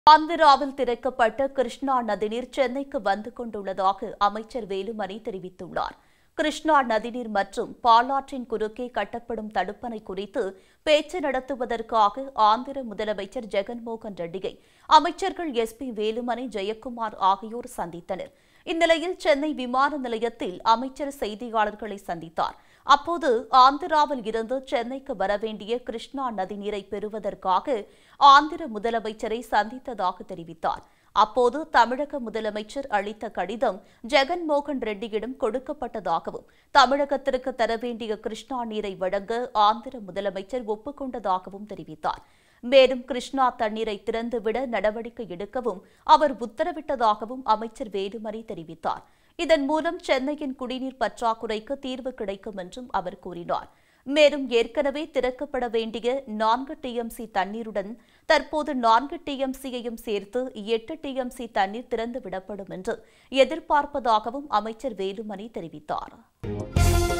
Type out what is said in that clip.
ஆந்திராவில் திறக்கப்பட்ட கிருஷ்ணா நதிநீர் சென்னைக்கு வந்து கொண்டுள்ளதாக அமைச்சர் வேலுமணி தெரிவித்துள்ளார் கிருஷ்ணா நதிநீர் மற்றும் பாலாற்றின் குறுக்கே கட்டப்படும் தடுப்பணை குறித்து பேச்சு நடத்துவதற்காக ஆந்திர முதலமைச்சர் ஜெகன்மோகன் ரெட்டியை அமைச்சர்கள் எஸ் பி வேலுமணி ஜெயக்குமார் ஆகியோர் சந்தித்தனர் இந்நிலையில் சென்னை விமான நிலையத்தில் அமைச்சர் செய்தியாளர்களை சந்தித்தார் அப்போது ஆந்திராவில் இருந்து சென்னைக்கு வரவேண்டிய கிருஷ்ணா நதிநீரை பெறுவதற்காக ஆந்திர முதலமைச்சரை சந்தித்ததாக தெரிவித்தார் அப்போது தமிழக முதலமைச்சர் அளித்த கடிதம் ஜெகன்மோகன் ரெட்டியிடம் கொடுக்கப்பட்டதாகவும் தமிழகத்திற்கு தர வேண்டிய கிருஷ்ணா நீரை வழங்க ஆந்திர முதலமைச்சர் ஒப்புக்கொண்டதாகவும் தெரிவித்தார் மேலும் கிருஷ்ணா தண்ணீரை திறந்துவிட நடவடிக்கை எடுக்கவும் அவர் உத்தரவிட்டதாகவும் அமைச்சர் வேலுமணி தெரிவித்தார் இதன் மூலம் சென்னையின் குடிநீர் பற்றாக்குறைக்கு தீர்வு கிடைக்கும் என்றும் அவர் கூறினார் மேலும் ஏற்கனவே திறக்கப்பட வேண்டிய நான்கு டிஎம்சி தண்ணீருடன் தற்போது நான்கு டிஎம்சியையும் சேர்த்து எட்டு டிஎம்சி தண்ணீர் திறந்து விடப்படும் என்று எதிர்பார்ப்பதாகவும் அமைச்சர் வேலுமணி தெரிவித்தார்